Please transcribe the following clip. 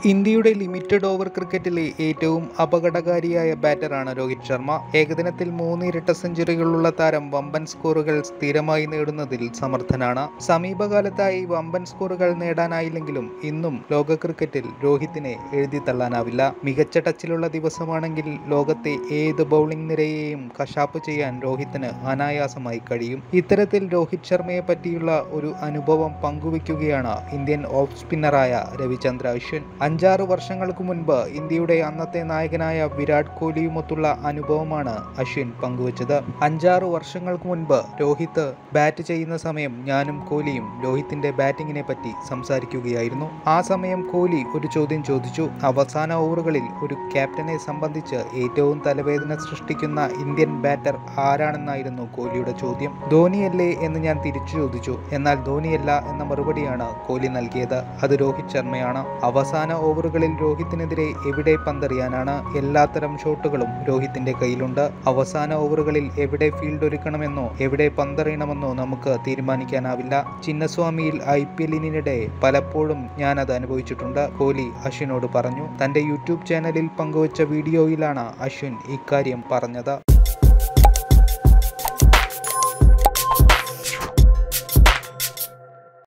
ഇന്ത്യയുടെ limited over ക്രിക്കറ്റിലെ ഏറ്റവും അപകടകാരിയായ ബാറ്ററാണ് രോഹിത് ശർമ്മ ഏകദിനത്തിൽ മൂന്ന് ഇരട്ട സെഞ്ചുറികളുള്ള താരം വമ്പൻ സ്കോറുകൾ സ്ഥിരമായി നേടുന്നതിൽ സമർത്ഥനാണ് സമീപകാലത്തായി വമ്പൻ സ്കോറുകൾ നേടാനായില്ലെങ്കിലും ഇന്നും ലോക ക്രിക്കറ്റിൽ രോഹിത്തിനെ എഴുതി തള്ളാനാവില്ല മികച്ച ടച്ചിലുള്ള ദിവസമാണെങ്കിൽ ലോകത്തെ ഏത് ബൗളിംഗ് നിരയെയും കശാപ്പ് ചെയ്യാൻ രോഹിത്തിന് അനായാസമായി കഴിയും ഇത്തരത്തിൽ രോഹിത് ശർമ്മയെ പറ്റിയുള്ള ഒരു അനുഭവം പങ്കുവയ്ക്കുകയാണ് ഇന്ത്യൻ ഓഫ് സ്പിന്നറായ രവിചന്ദ്ര അശ്വിൻ അഞ്ചാറ് വർഷങ്ങൾക്ക് മുൻപ് ഇന്ത്യയുടെ അന്നത്തെ നായകനായ വിരാട് കോഹ്ലിയുമൊത്തുള്ള അനുഭവമാണ് അശ്വിൻ പങ്കുവച്ചത് അഞ്ചാറ് വർഷങ്ങൾക്ക് മുൻപ് രോഹിത് ബാറ്റ് ചെയ്യുന്ന സമയം ഞാനും കോഹ്ലിയും രോഹിത്തിന്റെ ബാറ്റിങ്ങിനെ പറ്റി സംസാരിക്കുകയായിരുന്നു ആ സമയം കോഹ്ലി ഒരു ചോദ്യം ചോദിച്ചു അവസാന ഓവറുകളിൽ ഒരു ക്യാപ്റ്റനെ സംബന്ധിച്ച് ഏറ്റവും തലവേദന സൃഷ്ടിക്കുന്ന ഇന്ത്യൻ ബാറ്റർ ആരാണെന്നായിരുന്നു കോഹ്ലിയുടെ ചോദ്യം ധോണിയല്ലേ എന്ന് ഞാൻ തിരിച്ചു ചോദിച്ചു എന്നാൽ ധോണിയല്ല എന്ന മറുപടിയാണ് കോഹ്ലി നൽകിയത് അത് രോഹിത് ശർമ്മയാണ് അവസാന ഓവറുകളിൽ രോഹിത്തിനെതിരെ എവിടെ പന്തെറിയാനാണ് എല്ലാത്തരം ഷോട്ടുകളും രോഹിത്തിന്റെ കയ്യിലുണ്ട് അവസാന ഓവറുകളിൽ എവിടെ ഫീൽഡ് ഒരുക്കണമെന്നോ എവിടെ പന്തെറിയണമെന്നോ നമുക്ക് തീരുമാനിക്കാനാവില്ല ചിന്നസ്വാമിയിൽ ഐ പി എല്ലിനിടെ പലപ്പോഴും ഞാൻ അത് അനുഭവിച്ചിട്ടുണ്ട് കോഹ്ലി അശ്വിനോട് പറഞ്ഞു തന്റെ യൂട്യൂബ് ചാനലിൽ പങ്കുവച്ച വീഡിയോയിലാണ് അശ്വിൻ ഇക്കാര്യം പറഞ്ഞത്